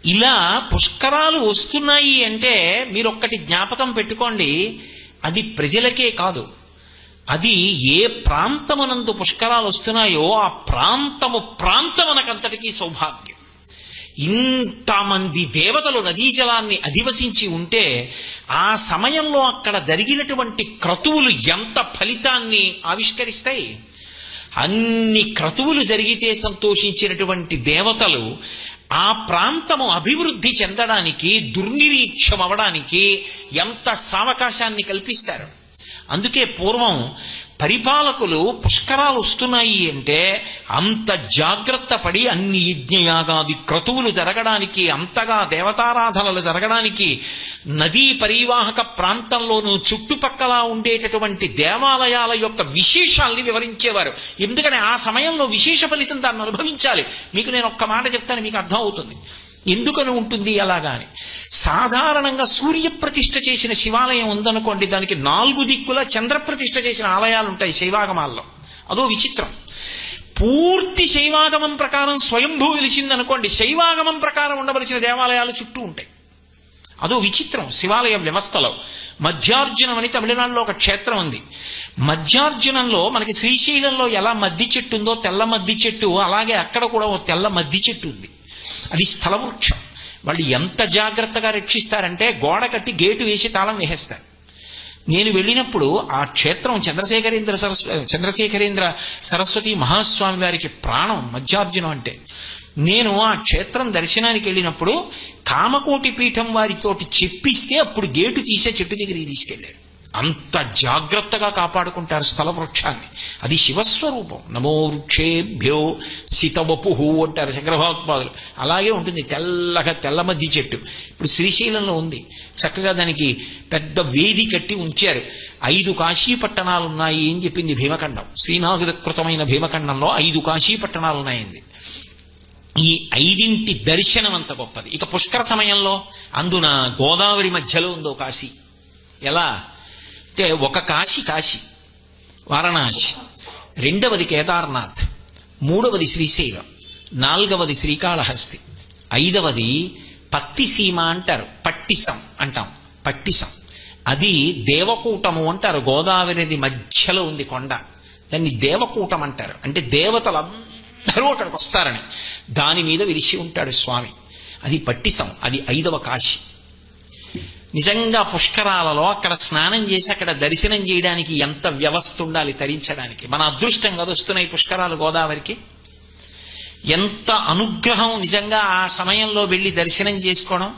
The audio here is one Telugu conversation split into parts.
ఇలా పుష్కరాలు వస్తున్నాయి అంటే మీరు ఒక్కటి జ్ఞాపకం పెట్టుకోండి అది ప్రజలకే కాదు అది ఏ ప్రాంతమునందు పుష్కరాలు వస్తున్నాయో ఆ ప్రాంతము ప్రాంతమునకంతటికీ సౌభాగ్యం ఇంతమంది దేవతలు నదీ జలాన్ని అధివసించి ఉంటే ఆ సమయంలో అక్కడ జరిగినటువంటి క్రతువులు ఎంత ఫలితాన్ని ఆవిష్కరిస్తాయి అన్ని క్రతువులు జరిగితే సంతోషించినటువంటి దేవతలు ఆ ప్రాంతము అభివృద్ధి చెందడానికి దుర్నిరీక్షం అవడానికి ఎంత సావకాశాన్ని కల్పిస్తారు అందుకే పూర్వం పరిపాలకులు పుష్కరాలు వస్తున్నాయి అంటే అంత జాగ్రత్త పడి అన్ని యజ్ఞయాగాది క్రతువులు జరగడానికి అంతగా దేవతారాధనలు జరగడానికి నదీ పరివాహక ప్రాంతంలోనూ చుట్టుపక్కల ఉండేటటువంటి దేవాలయాల యొక్క విశేషాల్ని వివరించేవారు ఎందుకని ఆ సమయంలో విశేష ఫలితం దాన్ని అనుభవించాలి మీకు నేను ఒక్క మాట చెప్తాను మీకు అర్థం అవుతుంది ఎందుకని ఉంటుంది అలాగా అని సాధారణంగా సూర్య ప్రతిష్ఠ చేసిన శివాలయం ఉందనుకోండి దానికి నాలుగు దిక్కుల చంద్ర ప్రతిష్ఠ చేసిన ఆలయాలు ఉంటాయి శైవాగమాల్లో అదో విచిత్రం పూర్తి శైవాగమం ప్రకారం స్వయంభూ వెలిసిందనుకోండి శైవాగమం ప్రకారం ఉండవలసిన దేవాలయాలు చుట్టూ ఉంటాయి అదో విచిత్రం శివాలయ వ్యవస్థలో మధ్యార్జునం అని తమిళనాడులో ఒక క్షేత్రం ఉంది మధ్యార్జునంలో మనకి శ్రీశైలంలో ఎలా మద్ది చెట్టు ఉందో తెల్ల మద్ది చెట్టు అలాగే అక్కడ కూడా ఓ తెల్ల మద్ది చెట్టు ఉంది అది స్థలవృక్షం వాళ్ళు ఎంత జాగ్రత్తగా రక్షిస్తారంటే గోడ కట్టి గేటు వేసి తాళం వేసేస్తారు నేను వెళ్ళినప్పుడు ఆ క్షేత్రం చంద్రశేఖరేంద్ర సరస్వ చంద్రశేఖరేంద్ర సరస్వతి మహాస్వామి వారికి ప్రాణం మధ్యార్జునం అంటే నేను ఆ క్షేత్రం దర్శనానికి వెళ్ళినప్పుడు కామకోటి పీఠం వారితోటి చెప్పిస్తే అప్పుడు గేటు తీసే చెట్టు దగ్గరికి తీసుకెళ్ళాడు అంత జాగ్రత్తగా కాపాడుకుంటారు స్థల వృక్షాన్ని అది శివస్వరూపం నమో వృక్షేభ్యో సితవపుహు అంటారు శంకరభగవత్పాదులు అలాగే ఉంటుంది తెల్లగా తెల్ల మధ్య చెట్టు ఇప్పుడు శ్రీశైలంలో ఉంది చక్కగా దానికి పెద్ద వేది కట్టి ఉంచారు ఐదు కాశీ పట్టణాలు ఉన్నాయి అని చెప్పింది భీమఖండం శ్రీనాథకృతమైన భీమఖండంలో ఐదు కాశీ పట్టణాలు ఉన్నాయండి ఈ ఐదింటి దర్శనం అంత గొప్పది ఇక పుష్కర సమయంలో అందున గోదావరి మధ్యలో ఉందో కాశీ ఎలా అంటే ఒక కాశీ కాశీ వారణాసి రెండవది కేదార్నాథ్ మూడవది శ్రీశైలం నాలుగవది శ్రీకాళహస్తి ఐదవది పత్తిసీమ అంటారు పట్టిసం అంటాం పట్టిసం అది దేవకూటము అంటారు గోదావరి నది మధ్యలో ఉంది కొండ దాన్ని దేవకూటం అంటారు అంటే దేవతలందరూ అక్కడికి వస్తారని దాని మీద విరిచి ఉంటాడు స్వామి అది పట్టిసం అది ఐదవ కాశీ నిజంగా పుష్కరాలలో అక్కడ స్నానం చేసి అక్కడ దర్శనం చేయడానికి ఎంత వ్యవస్థ ఉండాలి తరించడానికి మన అదృష్టం కదా వస్తున్నాయి పుష్కరాలు గోదావరికి ఎంత అనుగ్రహం నిజంగా ఆ సమయంలో వెళ్ళి దర్శనం చేసుకోవడం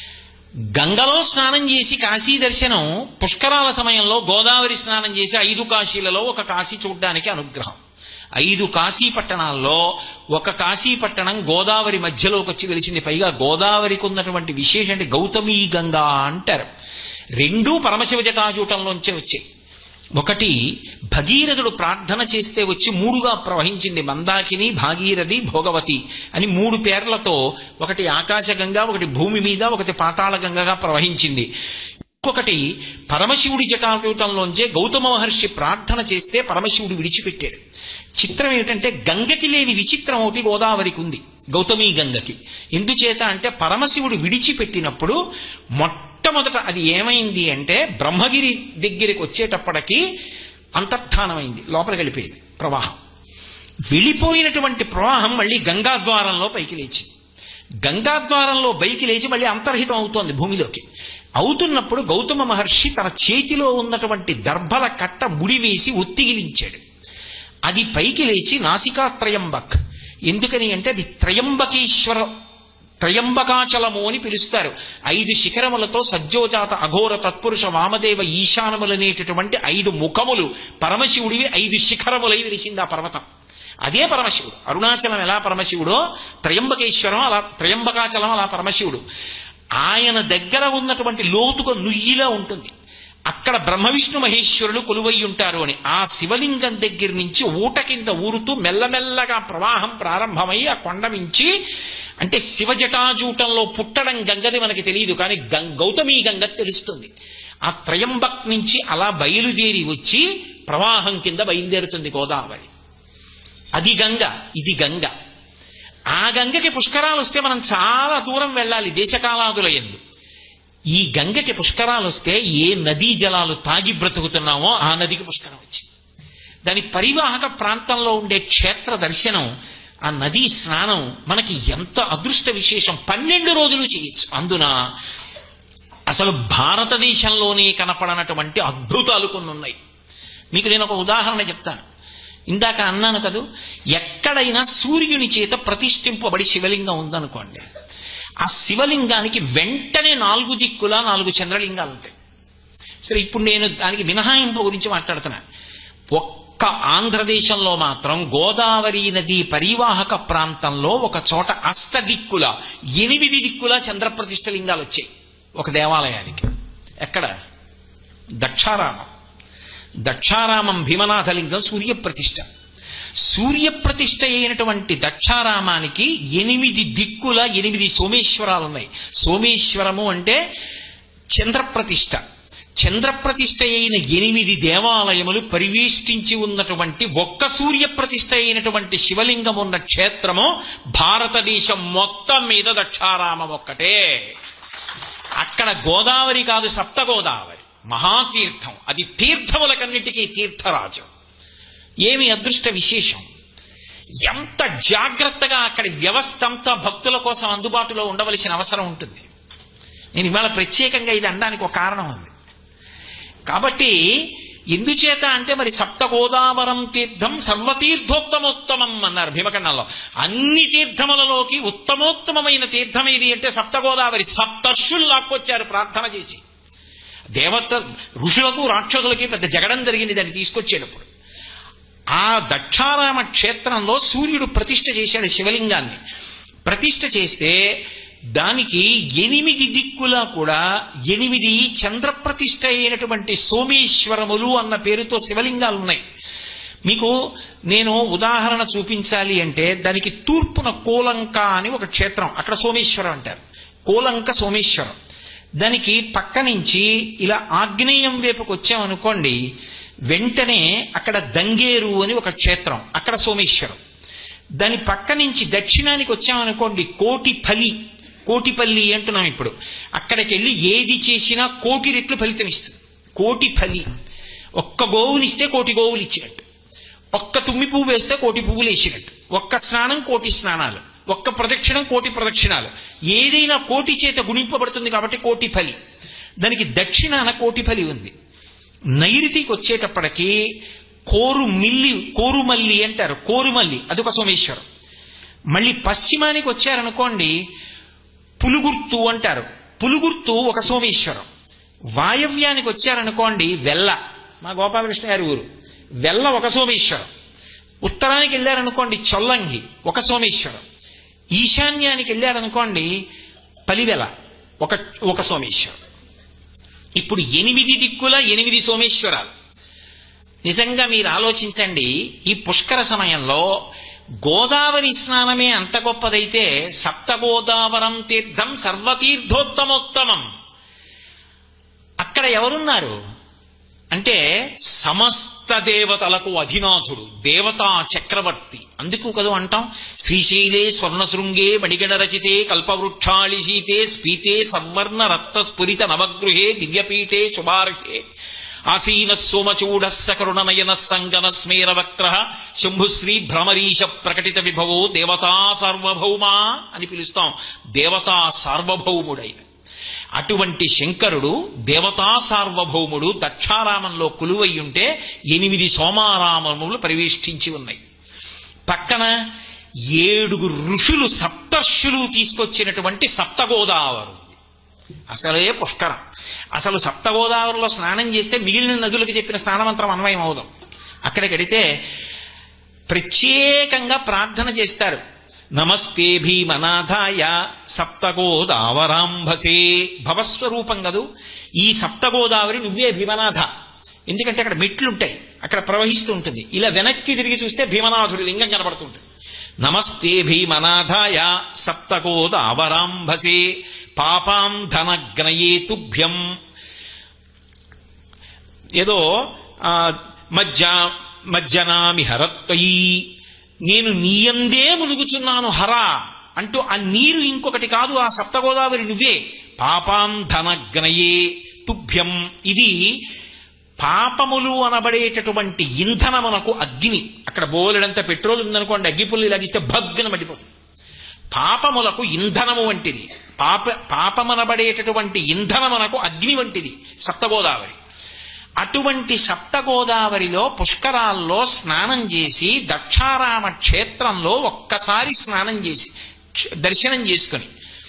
గంగలో స్నానం చేసి కాశీ దర్శనం పుష్కరాల సమయంలో గోదావరి స్నానం చేసి ఐదు కాశీలలో ఒక కాశీ చూడడానికి అనుగ్రహం ఐదు కాశీ పట్టణాల్లో ఒక కాశీ పట్టణం గోదావరి మధ్యలోకి వచ్చి వెలిసింది పైగా గోదావరికి ఉన్నటువంటి విశేషం అంటే గౌతమీ గంగా అంటారు రెండూ పరమశివ జటాజూటంలోంచే వచ్చాయి ఒకటి భగీరథుడు ప్రార్థన చేస్తే వచ్చి మూడుగా ప్రవహించింది మందాకిని భాగీరథి భోగవతి అని మూడు పేర్లతో ఒకటి ఆకాశగంగా ఒకటి భూమి మీద ఒకటి పాతాళ గంగగా ప్రవహించింది ఇంకొకటి పరమశివుడి జటాపీఠంలోంచే గౌతమ మహర్షి ప్రార్థన చేస్తే పరమశివుడు విడిచిపెట్టాడు చిత్రం ఏమిటంటే గంగకి లేని విచిత్రం ఒకటి గోదావరికి ఉంది గౌతమీ గంగకి ఎందుచేత అంటే పరమశివుడు విడిచిపెట్టినప్పుడు మొట్టమొదట అది ఏమైంది అంటే బ్రహ్మగిరి దగ్గరికి వచ్చేటప్పటికి అంతర్ధానమైంది లోపలికి వెళ్ళిపోయింది ప్రవాహం వెళ్ళిపోయినటువంటి ప్రవాహం మళ్ళీ గంగాద్వారంలో పైకి లేచింది గంగాద్వారంలో పైకి లేచి మళ్ళీ అంతర్హితం అవుతోంది భూమిలోకి అవుతున్నప్పుడు గౌతమ మహర్షి తన చేతిలో ఉన్నటువంటి దర్భల కట్ట ముడివేసి ఒత్తిగిలించాడు అది పైకి లేచి నాసికా త్రయంబక్ ఎందుకని అంటే అది త్రయంబకేశ్వర త్రయంబకాచలము అని పిలుస్తారు ఐదు శిఖరములతో సజ్జోజాత అఘోర తత్పురుష వామదేవ ఈశానములనేటటువంటి ఐదు ముఖములు పరమశివుడివి ఐదు శిఖరములై విరిసింది ఆ పర్వతం అదే పరమశివుడు అరుణాచలం ఎలా పరమశివుడో త్రయంబకేశ్వరం అలా త్రయంబకాచలం అలా పరమశివుడు ఆయన దగ్గర ఉన్నటువంటి లోతుగా నుయ్యిలా ఉంటుంది అక్కడ బ్రహ్మ విష్ణు మహేశ్వరులు కొలువై ఉంటారు అని ఆ శివలింగం దగ్గర నుంచి ఊట కింద ఊరుతూ మెల్లమెల్లగా ప్రవాహం ప్రారంభమై ఆ కొండ మించి అంటే శివ జటాజూటంలో పుట్టడం గంగది మనకి తెలియదు కానీ గం గౌతమీ గంగ తెలుస్తుంది ఆ త్రయంబక్ నుంచి అలా బయలుదేరి వచ్చి ప్రవాహం కింద బయలుదేరుతుంది గోదావరి అది గంగ ఇది గంగ ఆ గంగకి పుష్కరాలు వస్తే మనం చాలా దూరం వెళ్ళాలి దేశకాలాదుల ఎందు ఈ గంగకి పుష్కరాలు వస్తే ఏ నదీ జలాలు తాగి బ్రతుకుతున్నామో ఆ నదికి పుష్కరం వచ్చింది దాని పరివాహక ప్రాంతంలో ఉండే క్షేత్ర దర్శనం ఆ నదీ స్నానం మనకి ఎంత అదృష్ట విశేషం పన్నెండు రోజులు చేయొచ్చు అందున అసలు భారతదేశంలోనే కనపడనటువంటి అద్భుతాలు కొన్ని ఉన్నాయి మీకు నేను ఒక ఉదాహరణ చెప్తాను ఇందాక అన్నాను కదూ ఎక్కడైనా సూర్యుని చేత ప్రతిష్ఠింపబడి శివలింగం ఉందనుకోండి ఆ శివలింగానికి వెంటనే నాలుగు దిక్కులా నాలుగు చంద్రలింగాలు ఉంటాయి సరే ఇప్పుడు నేను దానికి మినహాయింపు గురించి మాట్లాడుతున్నా ఒక్క ఆంధ్రదేశంలో మాత్రం గోదావరి నది పరివాహక ప్రాంతంలో ఒక చోట అష్ట దిక్కుల ఎనిమిది దిక్కుల చంద్రప్రతిష్ఠ లింగాలు వచ్చాయి ఒక దేవాలయానికి ఎక్కడ దక్షారామం దక్షారామం భీమనాథలింగం సూర్యప్రతిష్ఠ సూర్యప్రతిష్ఠ అయినటువంటి దక్షారామానికి ఎనిమిది దిక్కుల ఎనిమిది సోమేశ్వరాలు ఉన్నాయి సోమేశ్వరము అంటే చంద్రప్రతిష్ఠ చంద్రప్రతిష్ఠ అయిన ఎనిమిది దేవాలయములు పరివేష్టించి ఉన్నటువంటి ఒక్క సూర్య ప్రతిష్ఠ అయినటువంటి శివలింగం ఉన్న క్షేత్రము భారతదేశం మొత్తం మీద దక్షారామం ఒక్కటే అక్కడ గోదావరి కాదు సప్త గోదావరి మహాతీర్థం అది తీర్థములకన్నిటికీ తీర్థరాజు ఏమి అదృష్ట విశేషం ఎంత జాగ్రత్తగా అక్కడి వ్యవస్థ అంతా భక్తుల కోసం అందుబాటులో ఉండవలసిన అవసరం ఉంటుంది నేను ఇవాళ ప్రత్యేకంగా ఇది అనడానికి ఒక కారణం ఉంది కాబట్టి ఎందుచేత అంటే మరి సప్త గోదావరం తీర్థం సర్వతీర్థోత్తమోత్తమం అన్నారు భీమఖండంలో అన్ని తీర్థములలోకి ఉత్తమోత్తమమైన తీర్థం ఏది అంటే సప్త గోదావరి సప్తర్షులు లాక్కొచ్చారు ప్రార్థన చేసి దేవత ఋషులకు రాక్షసులకి పెద్ద జగడం జరిగింది దాన్ని తీసుకొచ్చేటప్పుడు ఆ దక్షారామ క్షేత్రంలో సూర్యుడు ప్రతిష్ఠ చేశాడు శివలింగాన్ని ప్రతిష్ఠ చేస్తే దానికి ఎనిమిది దిక్కులా కూడా ఎనిమిది చంద్రప్రతిష్ఠ అయినటువంటి సోమేశ్వరములు అన్న పేరుతో శివలింగాలు ఉన్నాయి మీకు నేను ఉదాహరణ చూపించాలి అంటే దానికి తూర్పున కోలంక అని ఒక క్షేత్రం అక్కడ సోమేశ్వరం అంటారు కోలంక సోమేశ్వరం దానికి పక్క నుంచి ఇలా ఆగ్నేయం వైపుకి వచ్చామనుకోండి వెంటనే అక్కడ దంగేరు అని ఒక క్షేత్రం అక్కడ సోమేశ్వరం దాని పక్క నుంచి దక్షిణానికి వచ్చామనుకోండి కోటిపల్లి కోటిపల్లి అంటున్నాం ఇప్పుడు అక్కడికి వెళ్ళి ఏది చేసినా కోటి రెట్లు ఫలితం ఇస్తుంది కోటిపల్లి ఒక్క గోవునిస్తే కోటి గోవులు ఇచ్చినట్టు ఒక్క తుమ్మి పువ్వు వేస్తే కోటి పువ్వులు వేసినట్టు ఒక్క స్నానం కోటి స్నానాలు ఒక్క ప్రదక్షిణం కోటి ప్రదక్షిణాలు ఏదైనా కోటి చేత గుణింపబడుతుంది కాబట్టి కోటి ఫలి దానికి దక్షిణాన కోటి ఫలి ఉంది నైరుతికి వచ్చేటప్పటికి కోరు మిల్లి కోరుమల్లి అంటారు కోరుమల్లి అదొక సోమేశ్వరం మళ్ళీ పశ్చిమానికి వచ్చారనుకోండి పులుగుర్తు అంటారు పులుగుర్తు ఒక సోమేశ్వరం వాయవ్యానికి వచ్చారనుకోండి వెల్ల మా గోపాలకృష్ణ గారి ఊరు వెల్ల ఒక సోమేశ్వరం ఉత్తరానికి వెళ్ళారనుకోండి చొల్లంగి ఒక సోమేశ్వరం ఈశాన్యానికి వెళ్ళారనుకోండి పలివెల ఒక ఒక సోమేశ్వరం ఇప్పుడు ఎనిమిది దిక్కుల ఎనిమిది సోమేశ్వరాలు నిజంగా మీరు ఆలోచించండి ఈ పుష్కర సమయంలో గోదావరి స్నానమే అంత గొప్పదైతే సప్త గోదావరం తీర్థం సర్వతీర్థోత్తమోత్తమం అక్కడ ఎవరున్నారు అంటే సమస్త దేవతలకు అధినాథుడు దేవతా చక్రవర్తి అందుకు కదూ అంటాం శ్రీశైలే స్వర్ణశృంగే మణిగణ రచితే కల్పవృక్షాళి శీతే స్పీతే సవర్ణ రక్త స్ఫురిత నవగృహే దివ్యపీఠే శుభార్హే ఆసీన సోమచూడ సకరుణనయన సంగన స్మేర వక్ర శంభుశ్రీ భ్రమరీశ ప్రకటిత విభవో దేవతా సార్వభౌమా అని పిలుస్తాం దేవతా సార్వభౌముడైన అటువంటి శంకరుడు దేవతా సార్వభౌముడు దక్షారామంలో కొలువై ఉంటే ఎనిమిది సోమారామములు పరివేష్టించి ఉన్నాయి పక్కన ఏడుగురు ఋషులు సప్తర్షులు తీసుకొచ్చినటువంటి సప్తగోదావరు అసలే పుష్కరం అసలు సప్తగోదావరిలో స్నానం చేస్తే మిగిలిన నదులకు చెప్పిన స్నానమంత్రం అన్వయం అవుదాం అక్కడికి వెడితే ప్రత్యేకంగా ప్రార్థన చేస్తారు నమస్తే భీమనాథాయ సప్తగోదావరాంభసే భవస్వరూపం కదూ ఈ సప్తగోదావరి నువ్వే భీమనాథ ఎందుకంటే అక్కడ మెట్లుంటాయి అక్కడ ప్రవహిస్తూ ఉంటుంది ఇలా వెనక్కి తిరిగి చూస్తే భీమనాథుడి లింగం కనబడుతుంటుంది నమస్తే భీమనాథాయ సప్తగోదావరాంభసే పాపాం ధనగ్నయే తుభ్యం ఏదో ఆ, మజ్జ మజ్జనామి హరత్వయీ నేను నీయందే మునుగుచున్నాను హరా అంటూ ఆ నీరు ఇంకొకటి కాదు ఆ సప్తగోదావరి నువ్వే పాపాంధనగ్నయే తుభ్యం ఇది పాపములు అనబడేటటువంటి ఇంధనమునకు అగ్ని అక్కడ బోలెడంత పెట్రోల్ ఉందనుకోండి అగ్గిపుల్లు ఇలాగిస్తే భగ్గున మండిపోతుంది పాపములకు ఇంధనము వంటిది పాప పాపమనబడేటటువంటి ఇంధనమునకు అగ్ని వంటిది సప్తగోదావరి అటువంటి సప్తగోదావరిలో పుష్కరాల్లో స్నానం చేసి దక్షారామ క్షేత్రంలో ఒక్కసారి స్నానం చేసి క్ష- దర్శనం చేసుకొని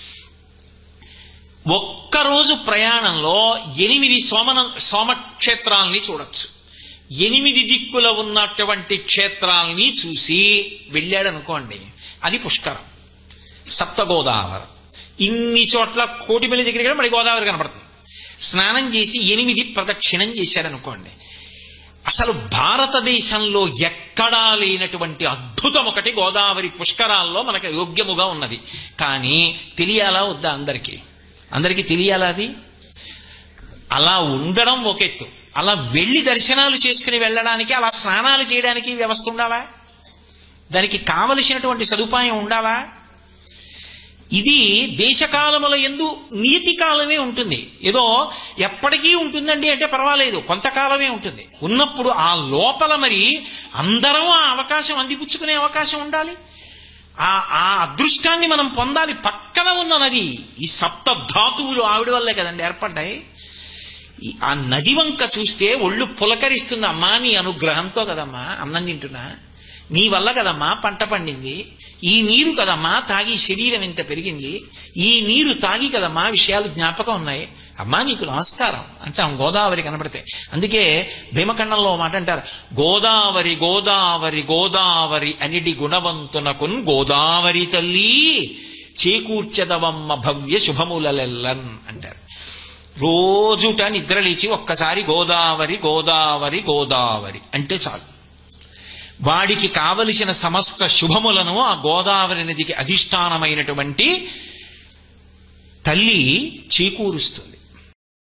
ఒక్కరోజు ప్రయాణంలో ఎనిమిది సోమన సోమక్షేత్రాల్ని చూడొచ్చు ఎనిమిది దిక్కుల ఉన్నటువంటి క్షేత్రాల్ని చూసి వెళ్ళాడనుకోండి అది పుష్కరం సప్త గోదావరి ఇన్ని చోట్ల కోటిపల్లి దగ్గర కూడా మరి గోదావరి కనపడుతుంది స్నానం చేసి ఎనిమిది ప్రదక్షిణం చేశారనుకోండి అసలు భారతదేశంలో ఎక్కడా లేనటువంటి అద్భుతం ఒకటి గోదావరి పుష్కరాల్లో మనకు యోగ్యముగా ఉన్నది కానీ తెలియాలా వద్దా అందరికీ అందరికీ తెలియాలా అది అలా ఉండడం ఒక ఎత్తు అలా వెళ్ళి దర్శనాలు చేసుకుని వెళ్ళడానికి అలా స్నానాలు చేయడానికి వ్యవస్థ ఉండాలా దానికి కావలసినటువంటి సదుపాయం ఉండాలా ఇది దేశకాలముల ఎందు నీతి కాలమే ఉంటుంది ఏదో ఎప్పటికీ ఉంటుందండి అంటే పర్వాలేదు కొంతకాలమే ఉంటుంది ఉన్నప్పుడు ఆ లోపల మరి అందరం ఆ అవకాశం అందిపుచ్చుకునే అవకాశం ఉండాలి ఆ ఆ అదృష్టాన్ని మనం పొందాలి పక్కన ఉన్న నది ఈ సప్త ధాతువులు ఆవిడ వల్లే కదండి ఏర్పడ్డాయి ఈ ఆ నది వంక చూస్తే ఒళ్ళు పులకరిస్తుంది అమ్మా నీ అనుగ్రహంతో కదమ్మా అన్నం తింటున్నా నీ వల్ల కదమ్మా పంట పండింది ఈ నీరు కదమ్మా తాగి శరీరం ఇంత పెరిగింది ఈ నీరు తాగి కదమ్మా విషయాలు జ్ఞాపకం ఉన్నాయి అమ్మా నీకు నమస్కారం అంటే ఆ గోదావరి కనబడితే అందుకే భీమఖండంలో ఓ మాట అంటారు గోదావరి గోదావరి గోదావరి అనిడి గుణవంతునకున్ గోదావరి తల్లి చేకూర్చదవమ్మ భవ్య శుభములలెల్లన్ అంటారు రోజుట నిద్రలేచి ఒక్కసారి గోదావరి గోదావరి గోదావరి అంటే చాలు వాడికి కావలసిన సమస్త శుభములను ఆ గోదావరి నదికి అధిష్టానమైనటువంటి తల్లి చేకూరుస్తుంది